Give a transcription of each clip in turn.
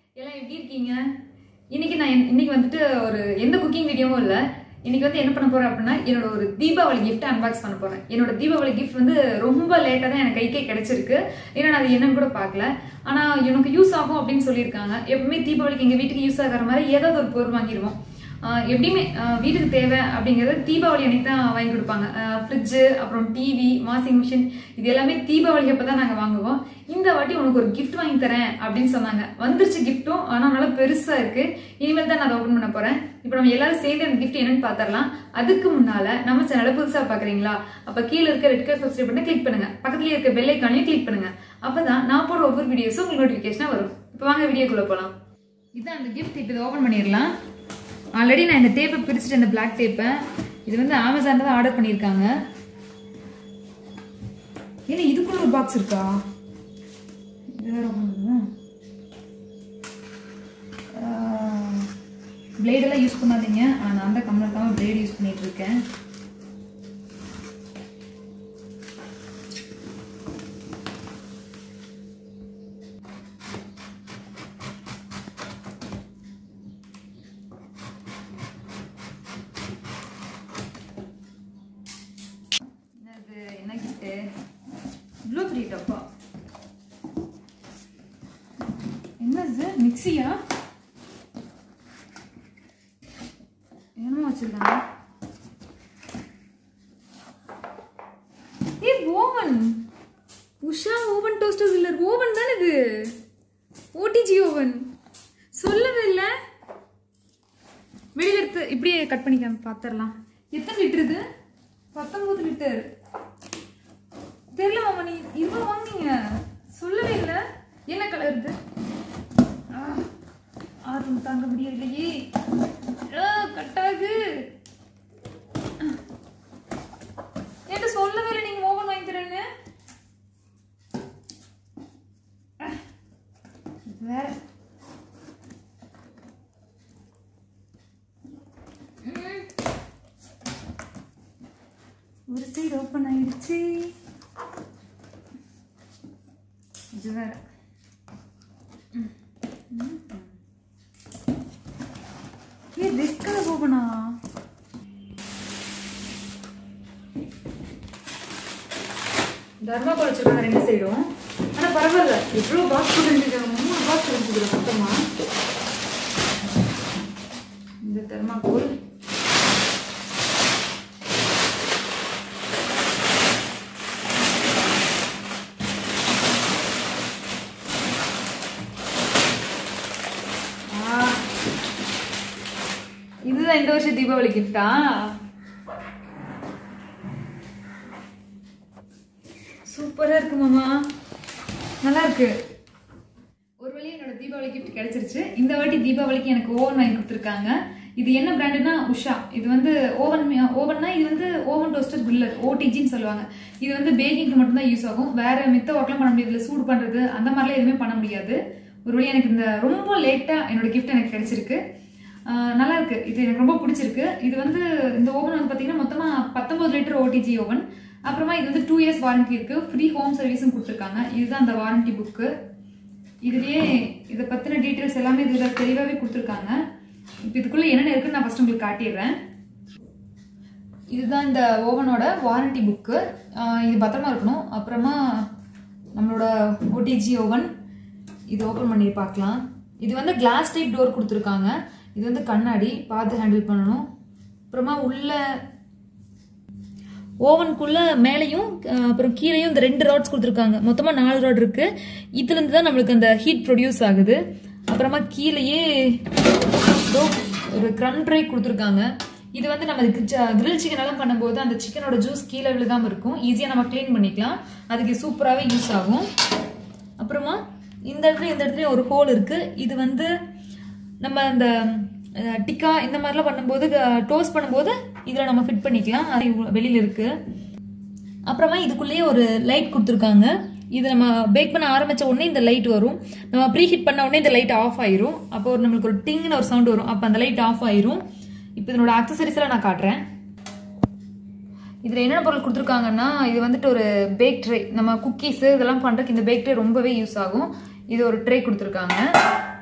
எல்லாம் எப்படி இருக்கீங்க இன்னைக்கு நான் என்- இன்னைக்கு வந்துட்டு ஒரு எந்த குக்கிங் வீடியோவும் இல்லை இன்னைக்கு வந்து என்ன பண்ண போறேன் அப்படின்னா என்னோட ஒரு தீபாவளி gift அன்பாக்ஸ் பண்ண போறேன் என்னோட தீபாவளி gift வந்து ரொம்ப லேட்டாக தான் எனக்கு கைக்கே கிடைச்சிருக்கு ஏன்னா நான் அது என்னன்னு கூட பார்க்கல ஆனா எனக்கு யூஸ் ஆகும் அப்படின்னு சொல்லியிருக்காங்க எப்பவுமே தீபாவளிக்கு எங்க வீட்டுக்கு யூஸ் ஆகிற மாதிரி ஏதாவது ஒரு பொருள் வாங்கிடுவோம் ஆஹ் எப்படியுமே ஆஹ் வீட்டுக்கு தேவை அப்படிங்கிறது தீபாவளி அன்னைக்கு தான் வாங்கி கொடுப்பாங்க ஃப்ரிட்ஜு அப்புறம் டிவி வாஷிங் மிஷின் இது எல்லாமே தீபாவளி அப்போ தான் நாங்கள் வாங்குவோம் இந்த வாட்டி உனக்கு ஒரு gift வாங்கி தரேன் அப்படின்னு சொன்னாங்க வந்துருச்சு கிஃப்ட்டும் ஆனால் நல்லா பெருசாக இருக்கு இனிமேல் தான் நான் அதை ஓப்பன் பண்ண போறேன் இப்போ நம்ம எல்லாரும் சேர்ந்து அந்த gift என்னன்னு பார்த்தரலாம் அதுக்கு முன்னால நம்ம சேனலை புதுசாக பார்க்குறீங்களா அப்போ கீழே இருக்க ரெட் கலர் சப்ஸ்கிரைப் பண்ண கிளிக் பண்ணுங்க பக்கத்துலேயே இருக்க பெல் ஐக்கானையும் கிளிக் பண்ணுங்க அப்பதான் நான் போடுற ஒவ்வொரு வீடியோஸும் உங்களுக்கு நோட்டிஃபிகேஷனாக வரும் இப்போ வாங்க வீடியோக்குள்ளே போகலாம் இதுதான் அந்த gift இப்போ இதை ஓப்பன் பண்ணிடலாம் ஆல்ரெடி நான் இந்த டேப்பை பிரிச்சுட்டு இந்த பிளாக் டேப்பை இது வந்து அமேசான்ல தான் ஆர்டர் பண்ணியிருக்காங்க ஏன்னா இதுக்குள்ள ஒரு பாக்ஸ் இருக்கா இது வேற பிளேடெல்லாம் யூஸ் பண்ணாதீங்க ஆனா நான் தான் கம்மல் இருக்காம பிளேடு யூஸ் பண்ணிட்டு இருக்கேன் என்னது என்ன கிஃப்ட்டு இவ்வளோ பெரிய டப்பா என்னது மிக்ஸியா என்னமோ வச்சிருக்காங்க ஏ ஓவன் உஷா ஓவன் டோஸ்டர் இல்லை ஓவன் தானே இது ஓடிஜி ஓவன் சொல்லவே இல்லை வெளியில எடுத்து இப்படியே கட் பண்ணிக்க பார்த்துடலாம் எத்தனை லிட்டர் இது பத்தொன்பது லிட்டர் தெரியல மாமா நீ இவ்வளோ வாங்குனீங்க சொல்லவே இல்லை என்ன கலர் இது ஆ, ஆர்வம் தாங்க முடியவில்லையே ஆ, கட்டாகு என்கிட்ட சொல்லவே இல்லை நீங்க ஓவன் வாங்கி தரேன்னு ஆ, இது வேற ம். ஒரு சைடு ஓப்பன் ஆயிடுச்சு இது வேற ம். ம். ஏ ரெட் கலர் ஓப்பனா தர்மா வச்சிருக்காங்க ரெண்டு சைடும் ஆனா பரவாயில்ல எவ்வளவு பாக்ஸ் போட்டுருக்காங்க மூணு பாக்ஸ் இருந்துச்சு மொத்தமா இந்த தர்மாக்கோல் ஆ. இதுதான் இந்த வருஷம் தீபாவளி கிஃப்டா சூப்பரா இருக்கு மாமா நல்லா இருக்கு ஒரு வழியா என்னோட தீபாவளி கிஃப்ட் கிடைச்சிருச்சு இந்த வாட்டி தீபாவளிக்கு எனக்கு ஓவன் வாங்கி கொடுத்துருக்காங்க இது என்ன பிராண்டுனா உஷா இது வந்து ஓவன் ஓவன்னா இது வந்து ஓவன் டோஸ்டர் கில்லர் ஓடிஜின்னு சொல்லுவாங்க இது வந்து பேக்கிங்க்கு மட்டும்தான் யூஸ் ஆகும் வேற மித்த ஒர்க்லாம் பண்ண முடியாது இதுல சூடு பண்றது அந்த மாதிரிலாம் எதுவுமே பண்ண முடியாது ஒரு வழியா எனக்கு இந்த ரொம்ப லேட்டா என்னோட கிஃப்ட் எனக்கு கிடைச்சிருக்கு ஆஹ் நல்லா இருக்கு இது எனக்கு ரொம்ப பிடிச்சிருக்கு இது வந்து இந்த ஓவன் வந்து பாத்தீங்கன்னா மொத்தமா பத்தொன்பது லிட்டர் ஓடிஜி ஓவன் அப்புறமா இது வந்து டூ இயர்ஸ் வாரண்டி இருக்கு ஃப்ரீ ஹோம் சர்வீஸும் கொடுத்துருக்காங்க இதுதான் அந்த வாரண்டி புக்கு இதுலயே இதை பத்தின டீட்டெயில்ஸ் எல்லாமே இதுல தெளிவாவே கொடுத்துருக்காங்க இப்போ இதுக்குள்ள என்னென்ன இருக்குன்னு நான் ஃபர்ஸ்ட் உங்களுக்கு காட்டிடுறேன் இதுதான் இந்த ஓவனோட வாரண்டி புக்கு இது பத்திரமா இருக்கணும் அப்புறமா நம்மளோட ஓடிஜி ஓவன் இது ஓப்பன் பண்ணி பார்க்கலாம் இது வந்து கிளாஸ் டைப் டோர் கொடுத்துருக்காங்க இது வந்து கண்ணாடி பார்த்து ஹேண்டில் பண்ணணும் அப்புறமா உள்ள ஓவனுக்குள்ள மேலேயும் அஹ், அப்புறம் கீழேயும் இந்த ரெண்டு ராட்ஸ் கொடுத்துருக்காங்க மொத்தமாக நாலு ராட் இருக்கு இதுல இருந்து தான் நம்மளுக்கு அந்த ஹீட் ப்ரொடியூஸ் ஆகுது அப்புறமா கீழேயே இதோ ஒரு க்ரம் ட்ரை கொடுத்துருக்காங்க இது வந்து நம்ம கிரில் சிக்கன் எல்லாம் பண்ணும்போது அந்த சிக்கனோட ஜூஸ் கீழே விழுகாம இருக்கும் ஈஸியாக நம்ம க்ளீன் பண்ணிக்கலாம் அதுக்கு சூப்பராகவே யூஸ் ஆகும் அப்புறமா இந்த இடத்துல இந்த இடத்துல ஒரு ஹோல் இருக்கு இது வந்து நம்ம அந்த அஹ், டிக்கா இந்த மாதிரிலாம் பண்ணும்போது டோஸ்ட் பண்ணும்போது இதில் நம்ம ஃபிட் பண்ணிக்கலாம் அது இவ்வ- வெளியில இருக்கு அப்புறமா இதுக்குள்ளேயே ஒரு லைட் கொடுத்துருக்காங்க இது நம்ம பேக் பண்ண ஆரம்பிச்ச உடனே இந்த லைட் வரும் நம்ம ப்ரீ ஹீட் பண்ண உடனே இந்த லைட் ஆஃப் ஆயிரும் அப்போ ஒரு நம்மளுக்கு ஒரு டிங்னு ஒரு சவுண்ட் வரும் அப்போ அந்த லைட் ஆஃப் ஆயிரும் இப்போ இதனோட அக்சசரிஸ் எல்லாம் நான் காட்டுறேன் இதில் என்னென்ன பொருள் கொடுத்துருக்காங்கன்னா இது வந்துட்டு ஒரு பேக் ட்ரே நம்ம குக்கீஸு இதெல்லாம் பண்ணுறதுக்கு இந்த பேக் ட்ரே ரொம்பவே யூஸ் ஆகும் இது ஒரு ட்ரே கொடுத்துருக்காங்க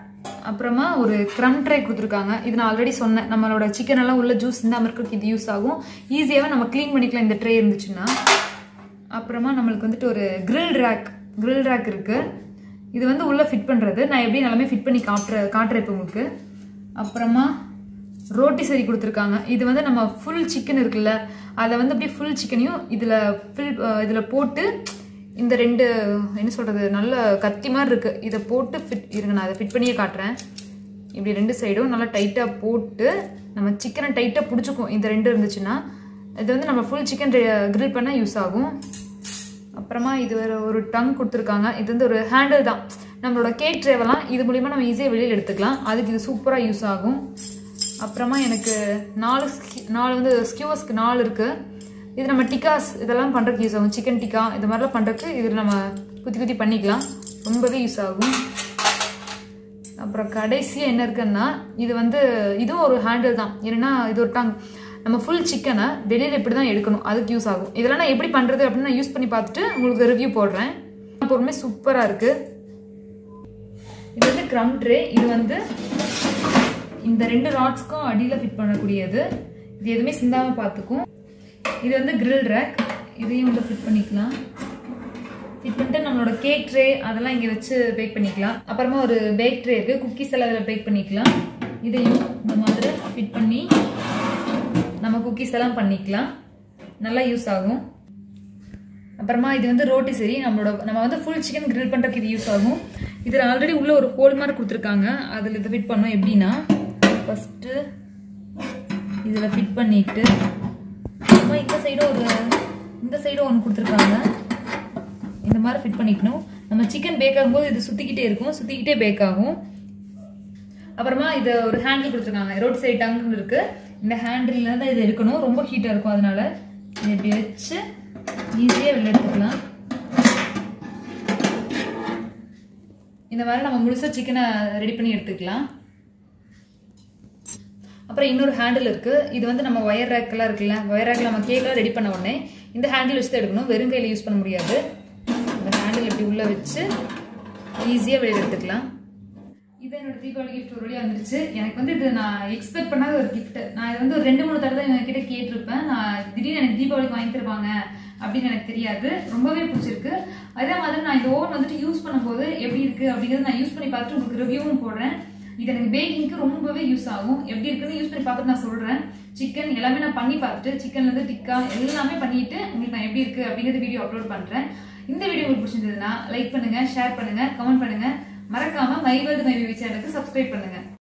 அப்புறமா ஒரு க்ரம் ட்ரை கொடுத்துருக்காங்க இது நான் ஆல்ரெடி சொன்னேன் நம்மளோட சிக்கன் எல்லாம் உள்ள ஜூஸ் இந்த மாதிரி இது யூஸ் ஆகும் ஈஸியாகவே நம்ம க்ளீன் பண்ணிக்கலாம் இந்த ட்ரே இருந்துச்சுன்னா அப்புறமா நம்மளுக்கு வந்துட்டு ஒரு grill ரேக் grill ரேக் இருக்குது இது வந்து உள்ளே ஃபிட் பண்ணுறது நான் எப்படி எல்லாமே ஃபிட் பண்ணி காட்டுற காட்டுறேன் இப்போ உங்களுக்கு அப்புறமா ரோட்டி சரி கொடுத்துருக்காங்க இது வந்து நம்ம ஃபுல் சிக்கன் இருக்குல்ல அதை வந்து அப்படியே ஃபுல் சிக்கனையும் இதில் ஃபில் இதில் போட்டு இந்த ரெண்டு என்ன சொல்கிறது நல்ல கத்தி மாதிரி இருக்குது இதை போட்டு ஃபிட் இருங்க நான் அதை ஃபிட் பண்ணியே காட்டுறேன் இப்படி ரெண்டு சைடும் நல்லா டைட்டாக போட்டு நம்ம சிக்கனை டைட்டாக பிடிச்சிக்கும் இந்த ரெண்டு இருந்துச்சுன்னா இது வந்து நம்ம ஃபுல் சிக்கன் grill பண்ண யூஸ் ஆகும் அப்புறமா இது ஒரு ஒரு டங் கொடுத்துருக்காங்க இது வந்து ஒரு ஹேண்டில் தான் நம்மளோட கேக் ட்ரேவெல்லாம் இது மூலிமா நம்ம ஈஸியாக வெளியில் எடுத்துக்கலாம் அதுக்கு இது சூப்பராக யூஸ் ஆகும் அப்புறமா எனக்கு நாலு ski- நாலு வந்து ஸ்கியூவர்ஸ்க்கு நாலு இருக்குது இது நம்ம டிக்காஸ் இதெல்லாம் பண்ணுறதுக்கு யூஸ் ஆகும் சிக்கன் டிக்கா இது மாதிரிலாம் பண்ணுறதுக்கு இதில் நம்ம குத்தி குத்தி பண்ணிக்கலாம் ரொம்பவே யூஸ் ஆகும் அப்புறம் கடைசியாக என்ன இருக்குன்னா இது வந்து இதுவும் ஒரு ஹேண்டில் தான் என்னன்னா இது ஒரு டங் நம்ம ஃபுல் சிக்கனை வெளியில் இப்படி தான் எடுக்கணும் அதுக்கு யூஸ் ஆகும் இதெல்லாம் நான் எப்படி பண்ணுறது அப்படின்னு நான் யூஸ் பண்ணி பார்த்துட்டு உங்களுக்கு ரிவ்யூ போடுறேன் பொறுமை சூப்பராக இருக்குது இது வந்து க்ரம் ட்ரே இது வந்து இந்த ரெண்டு ராட்ஸ்க்கும் அடியில் ஃபிட் பண்ணக்கூடியது இது எதுவுமே சிந்தாமல் பார்த்துக்கும் இது வந்து grill ரேக் இதையும் வந்து ஃபிட் பண்ணிக்கலாம் ஃபிட் பண்ணிட்டு நம்மளோட கேக் ட்ரே அதெல்லாம் இங்கே வச்சு பேக் பண்ணிக்கலாம் அப்புறமா ஒரு பேக் ட்ரே இருக்குது குக்கீஸ் எல்லாம் அதில் பேக் பண்ணிக்கலாம் இதையும் இந்த மாதிரி ஃபிட் பண்ணி நம்ம குக்கீஸ் எல்லாம் பண்ணிக்கலாம் நல்லா யூஸ் ஆகும் அப்புறமா இது வந்து ரோட்டி சரி நம்மளோட நம்ம வந்து ஃபுல் சிக்கன் grill பண்ணுறதுக்கு இது யூஸ் ஆகும் இதில் ஆல்ரெடி உள்ள ஒரு ஹோல் மாதிரி கொடுத்துருக்காங்க அதில் இதை ஃபிட் பண்ணோம் எப்படின்னா ஃபஸ்ட்டு இதில் ஃபிட் பண்ணிட்டு அப்புறமா இந்த சைடும் ஒரு இந்த சைடும் ஒன்று கொடுத்துருக்காங்க இந்த மாதிரி ஃபிட் பண்ணிக்கணும் நம்ம சிக்கன் பேக் ஆகும்போது இது சுற்றிக்கிட்டே இருக்கும் சுற்றிக்கிட்டே பேக் ஆகும் அப்புறமா இது ஒரு ஹேண்டில் கொடுத்துருக்காங்க ரோட் சைடு டங்குன்னு இருக்கு இந்த ஹேண்டில் தான் இது எடுக்கணும் ரொம்ப ஹீட்டாக இருக்கும் அதனால இதை இப்படி வச்சு ஈஸியாக வெளில எடுத்துக்கலாம் இந்த மாதிரி நம்ம முழுசாக சிக்கனை ரெடி பண்ணி எடுத்துக்கலாம் அப்புறம் இன்னொரு ஹேண்டில் இருக்கு இது வந்து நம்ம ஒயர் ரேக்கெல்லாம் இருக்குல்ல ஒயர் ரேக்கில் நம்ம கேக்கெல்லாம் ரெடி பண்ண உடனே இந்த ஹேண்டில் வச்சு தான் எடுக்கணும் வெறும் கையில் யூஸ் பண்ண முடியாது இந்த ஹேண்டில் இப்படி உள்ள வச்சு ஈஸியாக வெளியில் எடுத்துக்கலாம் இது என்னோட தீபாவளி கிஃப்ட் ஒரு வழியாக வந்துருச்சு எனக்கு வந்து இது நான் எக்ஸ்பெக்ட் பண்ணாத ஒரு கிஃப்ட் நான் இது வந்து ஒரு ரெண்டு மூணு தடவை இவங்க கிட்ட கேட்டிருப்பேன் நான் திடீர்னு எனக்கு தீபாவளிக்கு வாங்கி தருவாங்க அப்படின்னு எனக்கு தெரியாது ரொம்பவே பிடிச்சிருக்கு அதே மாதிரி நான் இந்த ஓவன் வந்துட்டு யூஸ் பண்ணும்போது எப்படி இருக்கு அப்படிங்கிறது நான் யூஸ் பண்ணி பார்த்துட்டு உங்களுக்கு ரிவ்யூவும் போடுறேன் இது எனக்கு பேக்கிங்க்கு ரொம்பவே யூஸ் ஆகும் எப்படி இருக்குன்னு யூஸ் பண்ணி பார்த்துட்டு நான் சொல்றேன் சிக்கன் எல்லாமே நான் பண்ணி பார்த்துட்டு சிக்கன்ல இருந்து டிக்கா எல்லாமே பண்ணிட்டு உங்களுக்கு நான் எப்படி இருக்கு அப்படிங்கிறது வீடியோ அப்லோட் பண்றேன் இந்த வீடியோ உங்களுக்கு பிடிச்சிருந்ததுன்னா லைக் பண்ணுங்க ஷேர் பண்ணுங்க கமெண்ட் பண்ணுங்க மறக்காம மை வேர்ல்டு மை சேனலுக்கு சப்ஸ்கிரைப் பண்ணுங்க